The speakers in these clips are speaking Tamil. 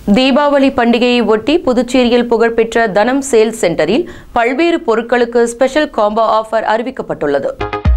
தீபாவளி பண்டிகையை ஒட்டி புதுச்சேரியில் புகழ்பெற்ற தனம் சேல்ஸ் சென்டரில் பல்வேறு பொருட்களுக்கு ஸ்பெஷல் காம்போ ஆஃபர் அறிவிக்கப்பட்டுள்ளது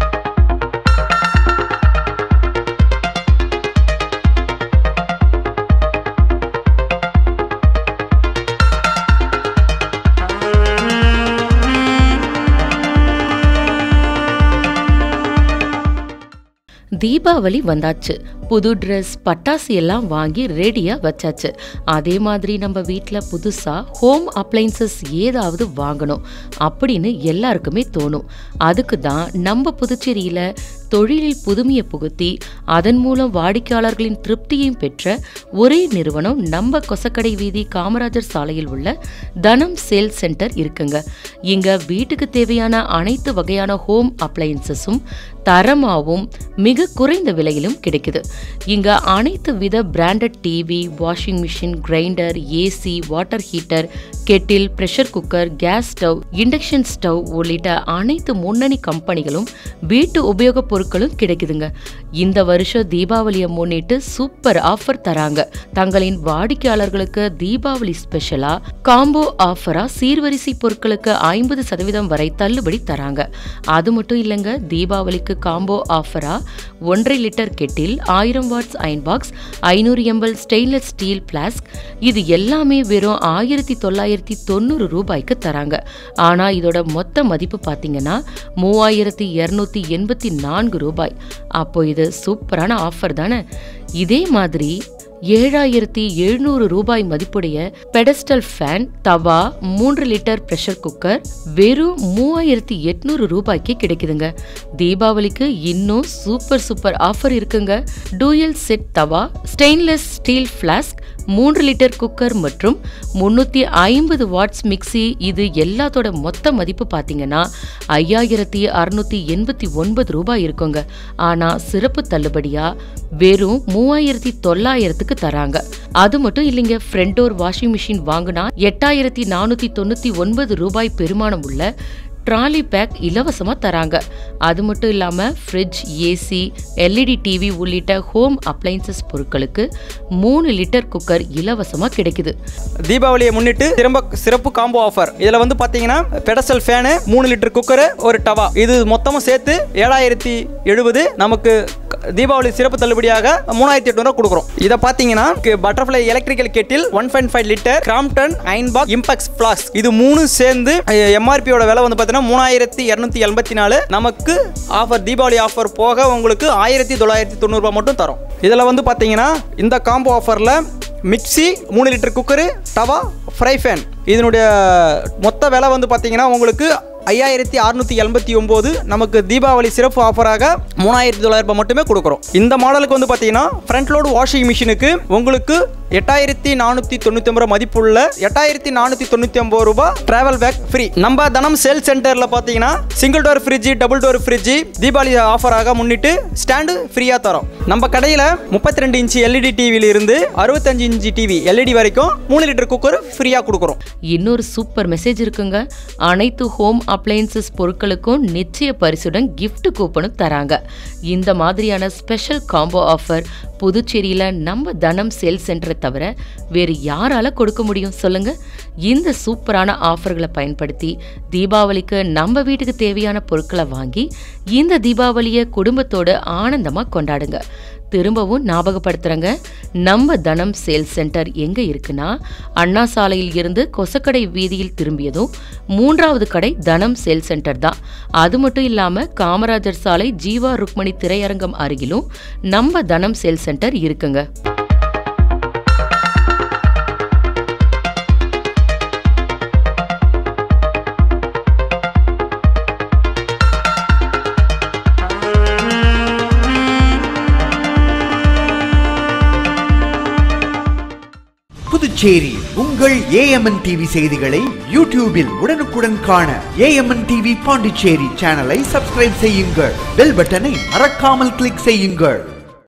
தீபாவளி வந்தாச்சு புது ட்ரெஸ் பட்டாசு எல்லாம் வாங்கி ரெடியாக வச்சாச்சு அதே மாதிரி நம்ம வீட்டில் புதுசாக ஹோம் அப்ளைன்சஸ் ஏதாவது வாங்கணும் அப்படின்னு எல்லாருக்குமே தோணும் அதுக்கு தான் நம்ம புதுச்சேரியில் தொழிலில் புதுமையை புகுத்தி அதன் மூலம் வாடிக்கையாளர்களின் திருப்தியையும் பெற்ற ஒரே நிறுவனம் நம்ம கொசக்கடை வீதி காமராஜர் சாலையில் உள்ள தனம் சேல் சென்டர் இருக்குங்க இங்க வீட்டுக்கு தேவையான அனைத்து வகையான ஹோம் அப்ளையன்சஸும் தரமாகவும் மிக குறைந்த விலையிலும் கிடைக்குது இங்க அனைத்து வித branded TV washing machine grinder AC water heater kettle pressure cooker gas stove induction stove உள்ளிட்ட அனைத்து முன்னணி கம்பெனிகளும் வீட்டு உபயோகப் பொருட்களும் கிடைக்குதுங்க இந்த வருஷம் தீபாவளியை முன்னிட்டு சூப்பர் ஆஃபர் தராங்க தங்களின் வாடிக்கையாளர்களுக்கு தீபாவளி ஸ்பெஷலா காம்போ ஆஃபரா சீர்வரிசை பொருட்களுக்கு ஐம்பது சதவீதம் வரை தள்ளுபடி தராங்க அது மட்டும் இல்லைங்க தீபாவளிக்கு காம்போ ஆஃபரா ஒன்றரை லிட்டர் கெட்டில் ஆயிரம் வாட்ஸ் அயன் பாக்ஸ் ஐநூறு எம்எல் ஸ்டெயின்லெஸ் ஸ்டீல் பிளாஸ்க் இது எல்லாமே வெறும் ஆயிரத்தி தொள்ளாயிரத்தி தொண்ணூறு ரூபாய்க்கு தராங்க ஆனால் இதோட மொத்த மதிப்பு பார்த்தீங்கன்னா மூவாயிரத்தி இரநூத்தி எண்பத்தி நான்கு ரூபாய் அப்போ இது சூப்பரான ஆஃபர் தானே இதே மாதிரி ஏழாயிரத்தி எழுநூறு ரூபாய் மதிப்புடைய பெடஸ்டல் ஃபேன் தவா மூன்று லிட்டர் ப்ரெஷர் குக்கர் வெறும் மூவாயிரத்தி எட்நூறு ரூபாய்க்கு கிடைக்குதுங்க தீபாவளிக்கு இன்னும் சூப்பர் சூப்பர் ஆஃபர் இருக்குங்க dual set tawa stainless steel flask மூன்று லிட்டர் குக்கர் மற்றும் முன்னூற்றி ஐம்பது வாட்ஸ் மிக்ஸி இது எல்லாத்தோட மொத்த மதிப்பு பார்த்தீங்கன்னா ஐயாயிரத்தி அறுநூத்தி எண்பத்தி ஒன்பது ரூபாய் இருக்குங்க ஆனால் சிறப்பு தள்ளுபடியாக வெறும் மூவாயிரத்தி தொள்ளாயிரத்துக்கு தராங்க அது மட்டும் இல்லைங்க ஃப்ரண்ட் டோர் வாஷிங் மிஷின் வாங்கினா எட்டாயிரத்தி நானூற்றி தொண்ணூற்றி ஒன்பது ரூபாய் பெருமானம் உள்ள ட்ராலி பேக் இலவசமாக தராங்க அது மட்டும் இல்லாமல் ஃப்ரிட்ஜ் ஏசி எல்இடி டிவி உள்ளிட்ட ஹோம் அப்ளைன்சஸ் பொருட்களுக்கு மூணு லிட்டர் குக்கர் இலவசமாக கிடைக்குது தீபாவளியை முன்னிட்டு திரும்ப சிறப்பு காம்போ ஆஃபர் இதில் வந்து பார்த்தீங்கன்னா பெடசல் ஃபேனு மூணு லிட்டர் குக்கரு ஒரு டவா இது மொத்தமும் சேர்த்து ஏழாயிரத்தி எழுபது நமக்கு க- தீபாவளி சிறப்பு தள்ளுபடியாக மூணாயிரத்தி எட்நூறுவா கொடுக்குறோம் இதை பார்த்தீங்கன்னா butterfly electrical kettle one point five litre Crompton iron box இம்பாக்ஸ் பிளாஸ் இது மூணு சேர்ந்து எம்ஆர்பியோட விலை வந்து பார்த்தீங்கன்னா மூணாயிரத்தி இரநூத்தி எண்பத்தி நாலு நமக்கு ஆஃபர் தீபாவளி ஆஃபர் போக உங்களுக்கு ஆயிரத்தி தொள்ளாயிரத்தி தொண்ணூறுபா மட்டும் தரும் இதில் வந்து பார்த்தீங்கன்னா இந்த காம்போ ஆஃபரில் மிக்ஸி மூணு litre cooker tawa fry pan இதனுடைய மொத்த விலை வந்து பார்த்தீங்கன்னா உங்களுக்கு ஐயாயிரத்தி அறுநூத்தி எண்பத்தி ஒம்பது நமக்கு தீபாவளி சிறப்பு ஆஃபராக மூணாயிரத்தி தொள்ளாயிரம் ரூபாய் மட்டுமே கொடுக்குறோம் இந்த மாடலுக்கு வந்து பார்த்தீங்கன்னா ஃப்ரண்ட் லோடு வாஷிங் மிஷினுக்கு உங்களுக்கு எட்டாயிரத்தி நானூற்றி தொண்ணூற்றி ஒன்பது மதிப்புள்ள எட்டாயிரத்தி நானூற்றி தொண்ணூற்றி ஒம்பது ரூபாய் டிராவல் பேக் ஃப்ரீ நம்ம தனம் சேல் சென்டரில் பார்த்தீங்கன்னா single door fridge double door fridge Deepavali ஆஃபராக முன்னிட்டு ஸ்டாண்டு ஃப்ரீயாக தரோம் நம்ம கடையில் முப்பத்தி ரெண்டு இன்ச்சு எல்இடி டிவியில் இருந்து அறுபத்தஞ்சு இன்ச்சு டிவி எல்இடி வரைக்கும் மூணு லிட்டர் குக்கர் ஃப்ரீயாக கொடுக்குறோம் இன்னொரு சூப்பர் மெசேஜ் இருக்குங்க அனைத்து ஹோம் அப்ளையன்சஸ் பொருட்களுக்கும் நிச்சய பரிசுடன் gift கூப்பனும் தராங்க இந்த மாதிரியான ஸ்பெஷல் காம்போ ஆஃபர் புதுச்சேரியில் நம்ம தனம் சேல் சென்டரை தவிர வேறு யாரால கொடுக்க முடியும் சொல்லுங்க இந்த சூப்பரான ஆஃபர்களை பயன்படுத்தி தீபாவளிக்கு நம்ம வீட்டுக்கு தேவையான பொருட்களை வாங்கி இந்த தீபாவளியை குடும்பத்தோட ஆனந்தமாக கொண்டாடுங்க திரும்பவும் ஞாபகப்படுத்துறேங்க நம்ம தனம் சேல் சென்டர் எங்க இருக்குன்னா அண்ணா சாலையில் இருந்து கொசக்கடை வீதியில் திரும்பியதும் மூன்றாவது கடை தனம் சேல் சென்டர் தான் அது மட்டும் இல்லாம காமராஜர் சாலை ஜீவா ருக்மணி திரையரங்கம் அருகிலும் நம்ம தனம் சேல் சென்டர் இருக்குங்க புதுச்சேரி உங்கள் ஏஎம்என் டிவி செய்திகளை யூடியூபில் உடனுக்குடன் காண ஏஎம்என் டிவி பாண்டிச்சேரி சேனலை சப்ஸ்கிரைப் செய்யுங்கள் பெல் பட்டனை மறக்காமல் கிளிக் செய்யுங்கள்